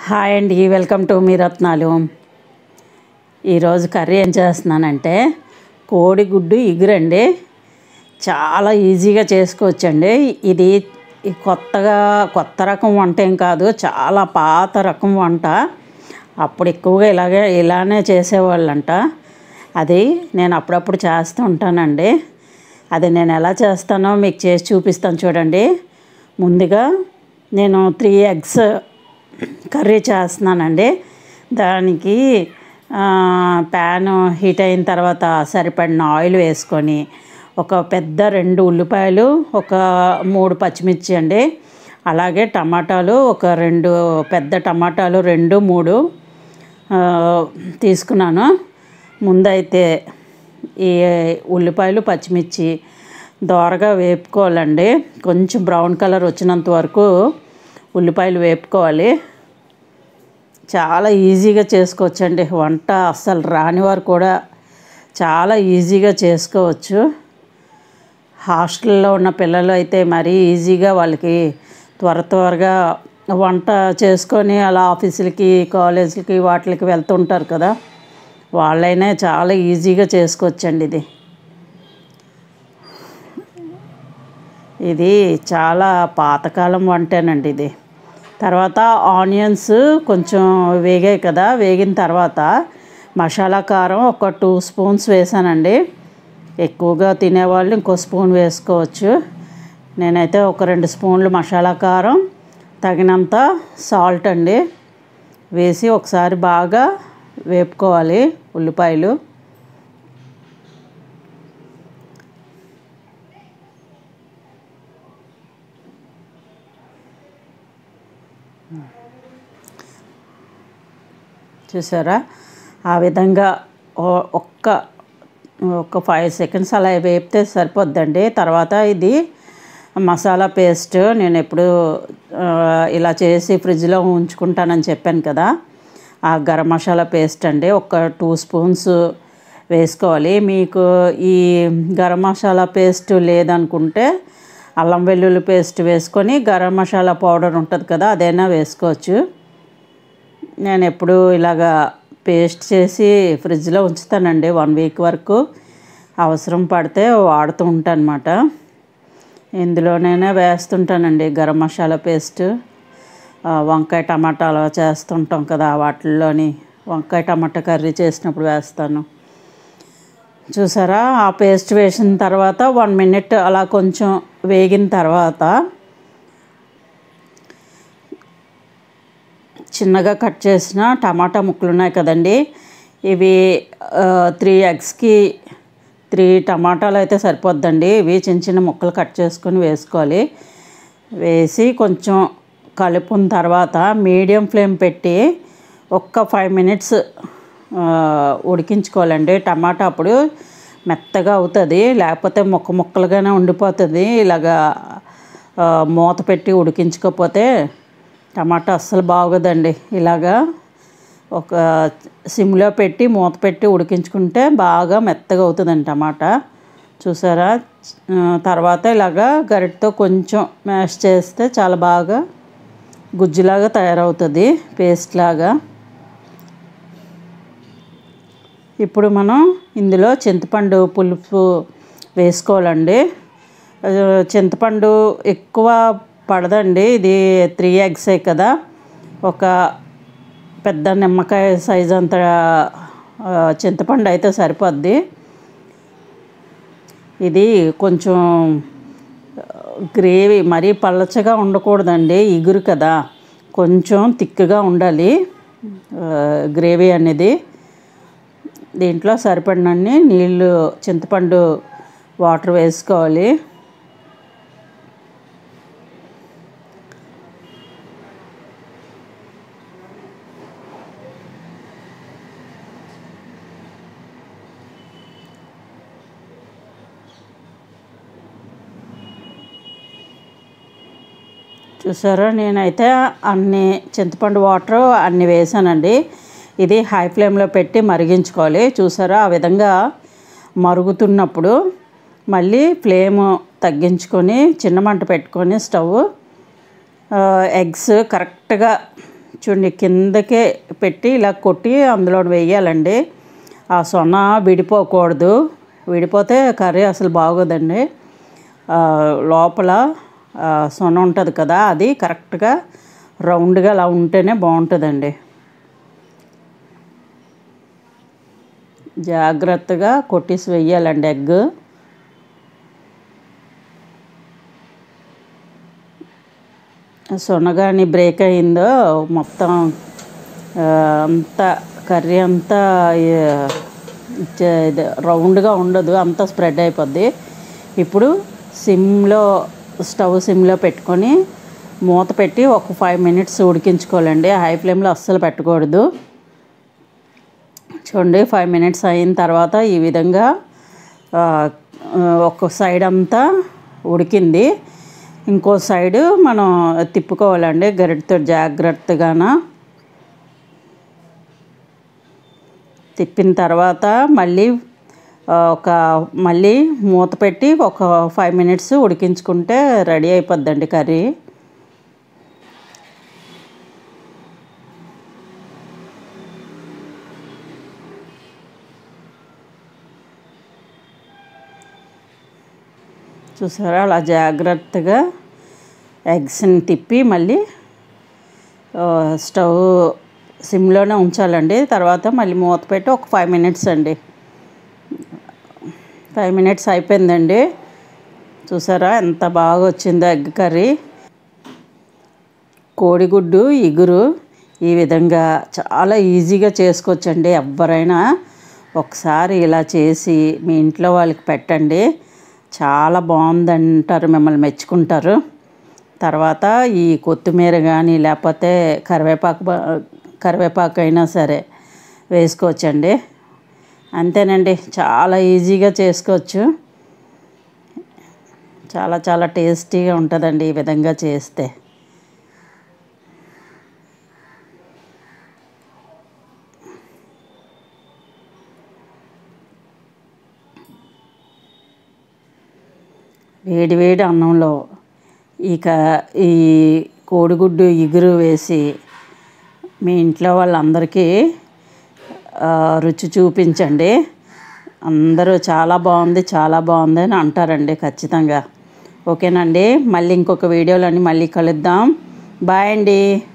hi అండి welcome to me రత్నాలు ఈరోజు కర్రీ ఏం చేస్తున్నానంటే కోడిగుడ్డు ఇగురండి చాలా ఈజీగా చేసుకోవచ్చండి ఇది ఈ కొత్తగా కొత్త రకం వంట ఏం కాదు చాలా పాత రకం వంట అప్పుడు ఎక్కువగా ఇలాగే ఇలానే చేసేవాళ్ళంట అది నేను అప్పుడప్పుడు చేస్తూ ఉంటానండి అది నేను ఎలా చేస్తానో మీకు చేసి చూపిస్తాను చూడండి ముందుగా నేను త్రీ ఎగ్స్ కర్రీ చేస్తున్నానండి దానికి ప్యాన్ హీట్ అయిన తర్వాత సరిపడిన ఆయిల్ వేసుకొని ఒక పెద్ద రెండు ఉల్లిపాయలు ఒక మూడు పచ్చిమిర్చి అండి అలాగే టమాటాలు ఒక రెండు పెద్ద టమాటాలు రెండు మూడు ఆ, తీసుకున్నాను ముందైతే ఈ ఉల్లిపాయలు పచ్చిమిర్చి దోరగా వేపుకోవాలండి కొంచెం బ్రౌన్ కలర్ వచ్చినంత వరకు ఉల్లిపాయలు వేపుకోవాలి చాలా ఈజీగా చేసుకోవచ్చండి వంట అస్సలు రాని వారు కూడా చాలా ఈజీగా చేసుకోవచ్చు హాస్టల్లో ఉన్న పిల్లలు అయితే మరీ ఈజీగా వాళ్ళకి త్వర త్వరగా వంట చేసుకొని అలా ఆఫీసులకి కాలేజీలకి వాటికి వెళ్తుంటారు కదా వాళ్ళైనా చాలా ఈజీగా చేసుకోవచ్చండి ఇది ఇది చాలా పాతకాలం వంటేనండి ఇది తర్వాత ఆనియన్స్ కొంచెం వేగాయి కదా వేగిన తర్వాత మసాలా కారం ఒక టూ స్పూన్స్ వేసానండి ఎక్కువగా తినేవాళ్ళు ఇంకో స్పూన్ వేసుకోవచ్చు నేనైతే ఒక రెండు స్పూన్లు మసాలా కారం తగినంత సాల్ట్ అండి వేసి ఒకసారి బాగా వేపుకోవాలి ఉల్లిపాయలు చూసారా ఆ విధంగా ఓ- ఒక్క ఒక ఫైవ్ సెకండ్స్ అలా వేపితే సరిపోద్దండి తర్వాత ఇది మసాలా పేస్ట్ నేను ఎప్పుడు ఆ, ఇలా చేసి ఫ్రిడ్జ్లో ఉంచుకుంటానని చెప్పాను కదా ఆ గరం మసాలా పేస్ట్ అండి ఒక టూ స్పూన్స్ వేసుకోవాలి మీకు ఈ గరం మసాలా పేస్ట్ లేదనుకుంటే అల్లం వెల్లుల్లి పేస్ట్ వేసుకొని గరం మసాలా పౌడర్ ఉంటుంది కదా అదైనా వేసుకోవచ్చు నేను ఎప్పుడు ఇలాగా పేస్ట్ చేసి ఫ్రిడ్జ్లో ఉంచుతానండి వన్ వీక్ వరకు అవసరం పడితే వాడుతూ ఉంటాను అనమాట ఇందులోనైనా వేస్తుంటానండి గరం మసాలా పేస్ట్ ఆ, వంకాయ టమాటాలు చేస్తుంటాం కదా వాటిల్లోని వంకాయ టమాటా కర్రీ చేసినప్పుడు వేస్తాను చూసారా ఆ పేస్ట్ వేసిన తర్వాత వన్ మినిట్ అలా కొంచెం వేగిన తర్వాత చిన్నగా కట్ చేసిన టమాటా ముక్కలు ఉన్నాయి కదండి ఇవి త్రీ ఎగ్స్కి త్రీ టమాటాలు అయితే సరిపోద్దండి ఇవి చిన్న చిన్న ముక్కలు కట్ చేసుకొని వేసుకోవాలి వేసి కొంచెం కలుపున తర్వాత మీడియం ఫ్లేమ్ పెట్టి ఒక్క ఫైవ్ మినిట్స్ ఉడికించుకోవాలండి టమాటా అప్పుడు మెత్తగా అవుతుంది లేకపోతే ముక్క ముక్కలుగానే ఉండిపోతుంది ఇలాగా ఆ, మూత పెట్టి ఉడికించుకోకపోతే టమాటా అస్సలు బాగోదండి ఇలాగా ఒక సిమ్లో పెట్టి మూత పెట్టి ఉడికించుకుంటే బాగా మెత్తగా అవుతుందండి టమాటా చూసారా ఆ, తర్వాత ఇలాగా గరిటతో కొంచెం మ్యాష్ చేస్తే చాలా బాగా గుజ్జులాగా తయారవుతుంది పేస్ట్ లాగా ఇప్పుడు మనం ఇందులో చింతపండు పులుపు వేసుకోవాలండి ఆ, చింతపండు ఎక్కువ పడదండి ఇది త్రీ ఎగ్సే కదా ఒక పెద్ద నిమ్మకాయ సైజ్ అంత ఆ, చింతపండు అయితే సరిపోద్ది ఇది కొంచెం గ్రేవీ మరీ పలచగా ఉండకూడదండి ఇగురు కదా కొంచెం తిక్కుగా ఉండాలి ఆ, గ్రేవీ అనేది దీంట్లో సరిపడినన్ని నీళ్ళు చింతపండు వాటర్ వేసుకోవాలి చూసారా నేనైతే అన్ని చింతపండు వాటర్ అన్ని వేసానండి ఇది హై ఫ్లేమ్లో పెట్టి మరిగించుకోవాలి చూసారా ఆ విధంగా మరుగుతున్నప్పుడు మళ్ళీ ఫ్లేమ్ తగ్గించుకొని చిన్న మంట పెట్టుకొని స్టవ్ ఎగ్స్ కరెక్ట్గా చూడండి కిందకే పెట్టి ఇలా కొట్టి అందులో వేయాలండి ఆ సొన విడిపోకూడదు విడిపోతే కర్రీ అసలు బాగోదండి ఆ, లోపల ఆ, సొన ఉంటుంది కదా అది కరెక్ట్గా రౌండ్గా అలా ఉంటేనే బాగుంటుందండి జాగ్రత్తగా కొట్టేసి వెయ్యాలండి ఎగ్ సొనగాని బ్రేక్ అయిందో మొత్తం ఆ, అంతా కర్రీ అంతా ఆ, చ- ఇది రౌండ్గా ఉండదు అంతా స్ప్రెడ్ అయిపోద్ది ఇప్పుడు సిమ్లో స్టవ్ సిమ్లో పెట్టుకొని మూత పెట్టి ఒక ఫైవ్ మినిట్స్ ఉడికించుకోవాలండి హై ఫ్లేమ్లో అస్సలు పెట్టకూడదు చూడండి ఫైవ్ మినిట్స్ అయిన తర్వాత ఈ విధంగా ఆ, ఆ, ఒక సైడ్ అంతా ఉడికింది ఇంకో సైడు మనం తిప్పుకోవాలండి గరిటతో జాగ్రత్తగాన తిప్పిన తర్వాత మళ్ళీ ఆ, ఒక మళ్ళీ మూత పెట్టి ఒక ఫైవ్ మినిట్స్ ఉడికించుకుంటే రెడీ అయిపోద్దండి కర్రీ చూసారా అలా జాగ్రత్తగా ఎగ్స్ని తిప్పి మళ్ళీ ఆ, స్టవ్ సిమ్లోనే ఉంచాలండి తర్వాత మళ్ళీ మూత పెట్టి ఒక ఫైవ్ మినిట్స్ అండి ఫైవ్ మినిట్స్ అయిపోయిందండి చూసారా ఎంత బాగా వచ్చిందో ఎగ్ కర్రీ కోడిగుడ్డు ఇగురు ఈ విధంగా చాలా ఈజీగా చేసుకోవచ్చండి ఎవరైనా ఒకసారి ఇలా చేసి మీ ఇంట్లో వాళ్ళకి పెట్టండి చాలా బాగుందంటారు మిమ్మల్ని మెచ్చుకుంటారు తర్వాత ఈ కొత్తిమీర కానీ లేకపోతే కరివేపాకు బ- కరివేపాకు అయినా సరే వేసుకోవచ్చండి అంతేనండి చాలా ఈజీగా చేసుకోవచ్చు చాలా చాలా టేస్టీగా ఉంటుందండి ఈ విధంగా చేస్తే వేడి వేడి అన్నంలో ఇక ఈ కోడిగుడ్డు ఇగురు వేసి మీ ఇంట్లో వాళ్ళందరికీ ఆ, రుచి చూపించండి అందరూ చాలా బాగుంది చాలా బాగుంది అని అంటారండి ఖచ్చితంగా ఓకేనండి మళ్ళీ ఇంకొక వీడియోలో మళ్ళీ కలుద్దాం బాయ్ అండి